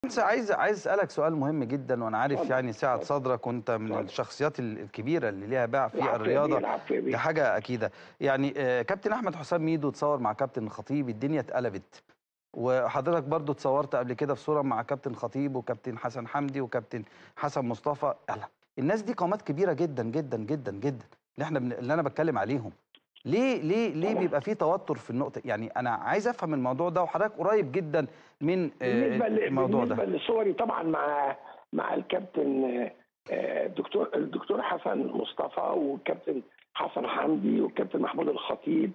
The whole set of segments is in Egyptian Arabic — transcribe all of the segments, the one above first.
بس عايز عايز اسالك سؤال مهم جدا وانا عارف اتفضل، يعني سعه اتفضل. صدرك وانت من اتفضل. الشخصيات ال- الكبيره اللي ليها باع في العفو يا بيه، الرياضه العفو يا بيه. دي حاجه اكيده يعني آه، كابتن احمد حسام ميدو اتصور مع كابتن خطيب الدنيا اتقلبت وحضرتك برضو اتصورت قبل كده في صوره مع كابتن خطيب وكابتن حسن حمدي وكابتن حسن مصطفى يلا الناس دي قامات كبيره جدا جدا جدا جدا اللي احنا بن... اللي انا بتكلم عليهم ليه ليه ليه طبعا. بيبقى في توتر في النقطه يعني انا عايز افهم الموضوع ده وحضرتك قريب جدا من آه، بالنسبه ل- الموضوع ده بالنسبه لصوري طبعا مع مع الكابتن آه، الدكتور الدكتور حسن مصطفى والكابتن حسن حمدي والكابتن محمود الخطيب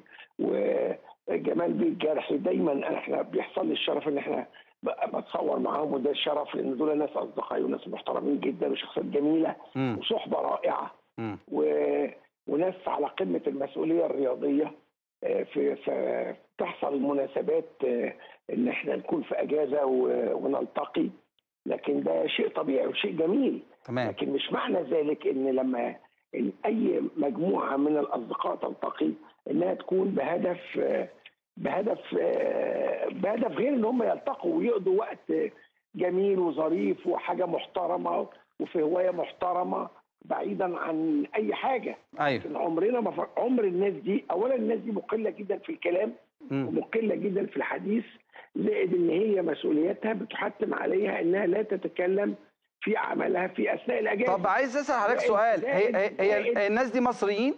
وجمال بيه الجرحي دايما احنا بيحصل لي الشرف ان احنا ب- بتصور معاهم وده شرف لان دول ناس اصدقائي وناس محترمين جدا وشخصيات جميله مم. وصحبه رائعه مم. و... وناس على قمه المسؤوليه الرياضيه آه، في في تحصل مناسبات آه، ان احنا نكون في اجازه و... ونلتقي لكن ده شيء طبيعي وشيء جميل تمام لكن مش معنى ذلك ان لما إن اي مجموعه من الاصدقاء تلتقي انها تكون بهدف آه، بهدف آه، بهدف غير ان هم يلتقوا ويقضوا وقت جميل وظريف وحاجه محترمه وفي هوايه محترمه بعيدا عن اي حاجه ايوه لكن عمرنا ما ف... عمر الناس دي اولا الناس دي مقله جدا في الكلام مم. ومقله جدا في الحديث زائد ان هي مسؤوليتها بتحتم عليها انها لا تتكلم في عملها في اثناء الاجازه طب عايز اسال حضرتك زائد- سؤال هي زائد- هي, هي زائد- الناس دي مصريين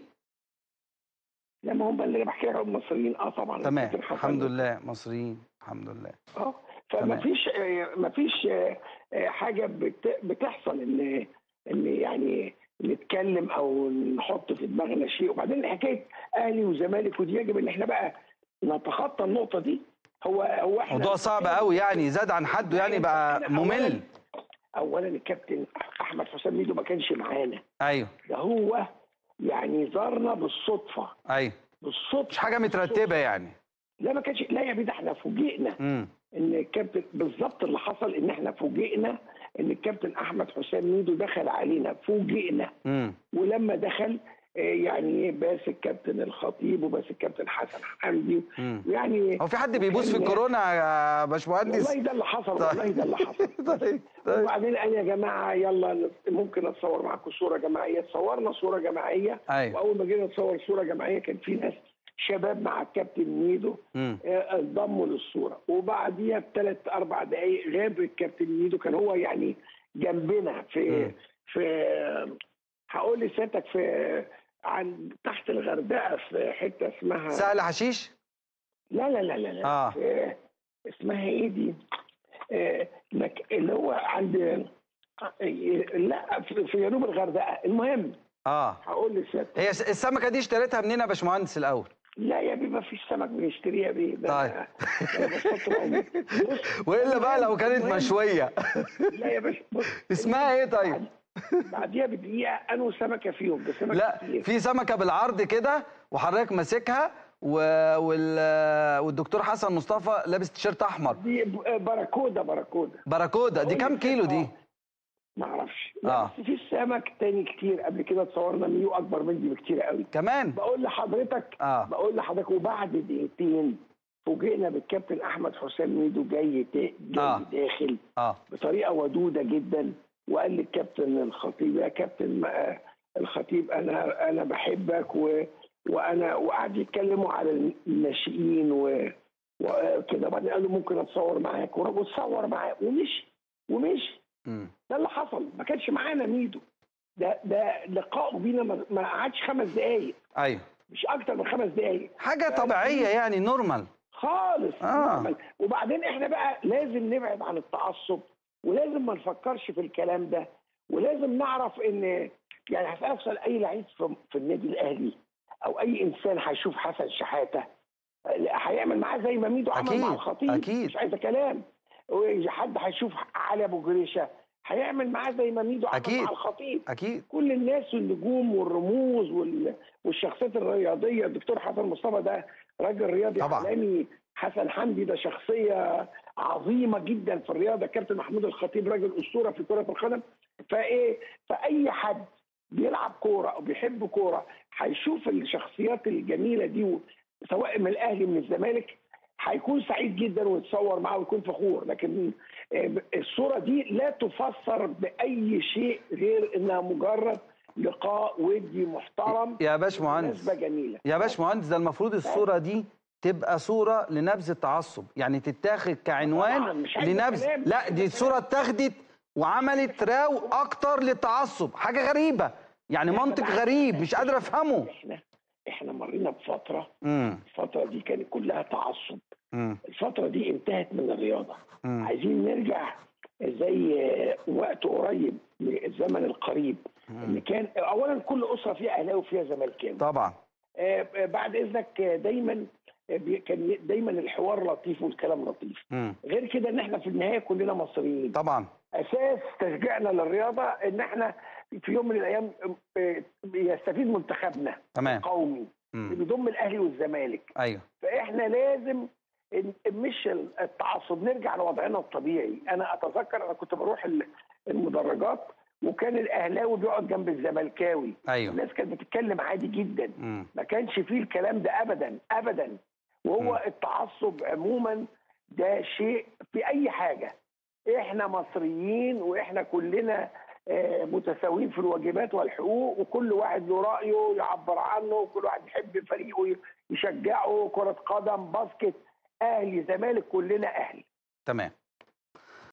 لما هم اللي انا بحكي لك عن المصريين اه طبعا تمام الكابتن حسن الحمد لله مصريين الحمد لله اه تمام. فما فيش ما فيش حاجه بت- بتحصل ان ان يعني نتكلم او نحط في دماغنا شيء وبعدين حكايه اهلي وزمالك ودي يجب ان احنا بقى نتخطى النقطه دي هو هو احنا موضوع صعب قوي يعني زاد عن حده يعني بقى أنا ممل أولاً- اولا الكابتن احمد حسام ميدو ما كانش معانا ايوه ده هو يعني زارنا بالصدفه ايوه بالصدفه مش حاجه مترتبه يعني لا ما كانش لا يا بيه ده احنا فوجئنا امم ان الكابتن بالظبط اللي حصل ان احنا فوجئنا ان الكابتن احمد حسام ميدو دخل علينا فوجئنا امم ولما دخل آه، يعني باس الكابتن الخطيب وباس الكابتن حسن حمدي امم يعني هو في حد بيبوس في الكورونا يا باشمهندس والله ده اللي حصل والله ده اللي حصل طيب طيب وبعدين قال يا جماعه يلا نت- ممكن اتصور معاكم صوره جماعيه تصورنا صوره جماعيه ايوه واول ما جينا نتصور صوره جماعيه كان في ناس شباب مع الكابتن ميدو امم آه، انضموا للصوره وبعديها بثلاث اربع دقائق غاب الكابتن ميدو كان هو يعني جنبنا في مم. في هقول لسيادتك في عن تحت الغردقه في حته اسمها سهل حشيش لا لا لا لا, لا. آه. في اسمها ايه دي؟ آه، مك... اللي هو عند آه، لا في في جنوب الغردقه المهم اه هقول لسيادتك هي س- السمكه دي اشتريتها منين يا باشمهندس الاول لا يا بيه ما فيش سمك بنشتريها بيه ده طيب. ده بساطة العمر. بص، والا بقى لو كانت المهم- مشويه لا يا باشا بص اسمها ايه طيب بعد- بعديها بدقيقه انو سمكه فيهم ده سمك لا كتير. في سمكه بالعرض كده وحضرتك ماسكها و... وال... والدكتور حسن مصطفى لابس تيشيرت احمر دي ب- باراكودا باراكودا باراكودا دي كام كيلو دي ما اعرفش آه. لا بس في سمك تاني كتير قبل كده اتصورنا ميو اكبر من دي بكتير قوي كمان بقول لحضرتك اه بقول لحضرتك وبعد دقيقتين فوجئنا بالكابتن احمد حسام ميدو جاي تا- جاي آه. داخل اه بطريقه ودوده جدا وقال للكابتن الخطيب يا كابتن ما- الخطيب انا انا بحبك و وانا وقعد يتكلموا على الناشئين و وكده بعدين قال له ممكن اتصور معاك والراجل اتصور معاه ومشي ومشي امم ده اللي حصل ما كانش معانا ميدو ده ده لقائه بينا ما ما قعدش خمس دقايق ايوه مش اكتر من خمس دقايق حاجه طبيعيه يعني نورمال خالص آه. نعمل. وبعدين احنا بقى لازم نبعد عن التعصب ولازم ما نفكرش في الكلام ده ولازم نعرف ان يعني هسألك سؤال اي لعيب في, في النادي الاهلي او اي انسان هيشوف حسن شحاته هيعمل معاه زي ما ميدو عمل أكيد، مع الخطيب أكيد. مش عايزه كلام حد هيشوف علي ابو جريشه هيعمل معاه زي ما ميدو عمل أكيد. مع الخطيب اكيد كل الناس والنجوم والرموز وال... والشخصيات الرياضيه الدكتور حسن مصطفى ده راجل رياضي طبعاً. عالمي حسن حمدي ده شخصيه عظيمه جدا في الرياضه كابتن محمود الخطيب راجل اسطوره في كره القدم فايه فاي حد بيلعب كوره او بيحب كوره هيشوف الشخصيات الجميله دي و- سواء من الاهلي من الزمالك هيكون سعيد جدا ويتصور معاه ويكون فخور لكن آه، الصوره دي لا تفسر باي شيء غير انها مجرد لقاء ودي محترم يا باشمهندس مناسبه جميله يا باشمهندس ده المفروض الصوره دي تبقى صوره لنبذ التعصب يعني تتاخد طبعاً، كعنوان مش عايز لنبذ كلام، لا مش دي عايز الصوره اتاخدت وعملت راو اكتر للتعصب حاجه غريبه يعني إحنا منطق بقى- غريب مش قادر افهمه احنا احنا مرينا بفتره امم الفتره دي كانت كلها تعصب امم الفتره دي انتهت من الرياضه مم. عايزين نرجع زي وقت قريب من الزمن القريب ان كان اولا كل اسره فيها اهلاوي وفيها زملكاوي طبعا آه، آه، بعد اذنك آه، دايما آه، بي- كان ي- دايما الحوار لطيف والكلام لطيف امم غير كده ان احنا في النهايه كلنا مصريين طبعا اساس تشجيعنا للرياضه ان احنا في يوم من الايام آه، يستفيد منتخبنا تمام. القومي مم. اللي بيضم الاهلي والزمالك ايوه فاحنا لازم ن- مش التعصب نرجع لوضعنا الطبيعي انا اتذكر انا كنت بروح ال- المدرجات وكان الاهلاوي بيقعد جنب الزملكاوي ايوه الناس كانت بتتكلم عادي جدا امم ما كانش فيه الكلام ده ابدا ابدا وهو مم. التعصب عموما ده شيء في اي حاجه احنا مصريين واحنا كلنا آه، متساويين في الواجبات والحقوق وكل واحد له رايه يعبر عنه وكل واحد يحب فريقه يشجعه كره قدم باسكت اهلي زمالك كلنا اهلي تمام